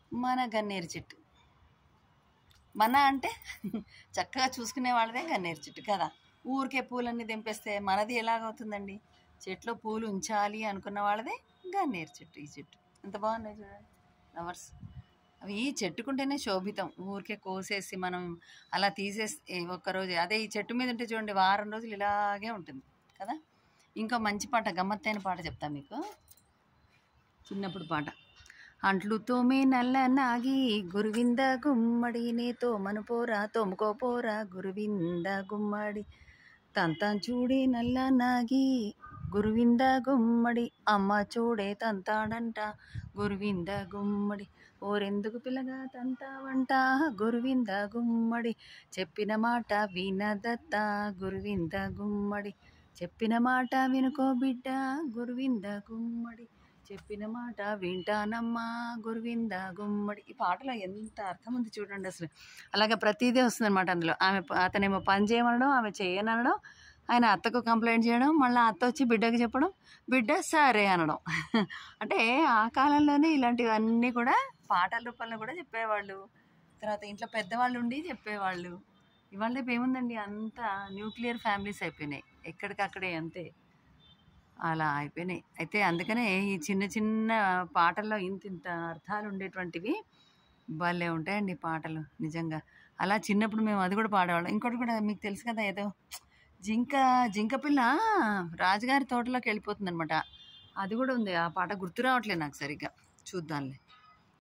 మన గన్నేరు చెట్టు మన అంటే చక్కగా చూసుకునే వాళ్ళదే గన్నేరు చెట్టు కదా ఊరికే పూలన్నీ తెంపేస్తే మనది ఎలాగవుతుందండి చెట్లో పూలు ఉంచాలి అనుకున్న వాళ్ళదే గన్నేరు చెట్టు ఈ చెట్టు ఎంత బాగున్నాయి చూడండి ఫ్లవర్స్ అవి ఈ చెట్టుకుంటేనే శోభితం ఊరికే కోసేసి మనం అలా తీసేసి ఒక్కరోజు అదే ఈ చెట్టు మీద ఉంటే చూడండి వారం రోజులు ఇలాగే ఉంటుంది కదా ఇంకో మంచి పాట గమ్మత్తైన పాట చెప్తా మీకు చిన్నప్పుడు పాట అంట్లు తోమే నల్ల నాగి గురువింద గుమ్మడి నే తోమను పోరా తోముకో పోరా గురువింద గుమ్మడి తంతాన్ చూడే నల్ల నాగి గురువింద గుమ్మడి అమ్మ చూడే తంతాడంట గురువింద గుమ్మడి ఓరెందుకు పిల్లగా తంతావంట గురువింద గుమ్మడి చెప్పిన మాట వినదత్త గురువింద గుమ్మడి చెప్పిన మాట వినుకో బిడ్డ గురువింద గుమ్మడి చెప్పిన మాట వింటానమ్మా గురువింద గుమ్మడి ఈ పాటలో ఎంత అర్థం ఉంది చూడండి అసలు అలాగే ప్రతిదీ వస్తుంది అనమాట అందులో ఆమె అతనేమో పని చేయమనడం ఆమె చేయనడం ఆయన అత్తకు కంప్లైంట్ చేయడం మళ్ళీ అత్త వచ్చి బిడ్డకి చెప్పడం బిడ్డ సరే అనడం అంటే ఆ కాలంలోనే ఇలాంటివన్నీ కూడా పాటల రూపంలో కూడా చెప్పేవాళ్ళు తర్వాత ఇంట్లో పెద్దవాళ్ళు ఉండి చెప్పేవాళ్ళు ఇవాళ రేపు ఏముందండి అంతా న్యూక్లియర్ ఫ్యామిలీస్ అయిపోయినాయి ఎక్కడికక్కడే అంతే అలా అయిపోయినాయి అయితే అందుకనే ఈ చిన్న చిన్న పాటల్లో ఇంత ఇంత అర్థాలు ఉండేటువంటివి భలే ఉంటాయండి పాటలు నిజంగా అలా చిన్నప్పుడు మేము అది కూడా పాడేవాళ్ళం ఇంకోటి కూడా మీకు తెలుసు కదా ఏదో జింక జింక పిల్ల రాజుగారి తోటలోకి వెళ్ళిపోతుంది అనమాట అది కూడా ఉంది ఆ పాట గుర్తు రావట్లేదు నాకు సరిగ్గా చూద్దాంలే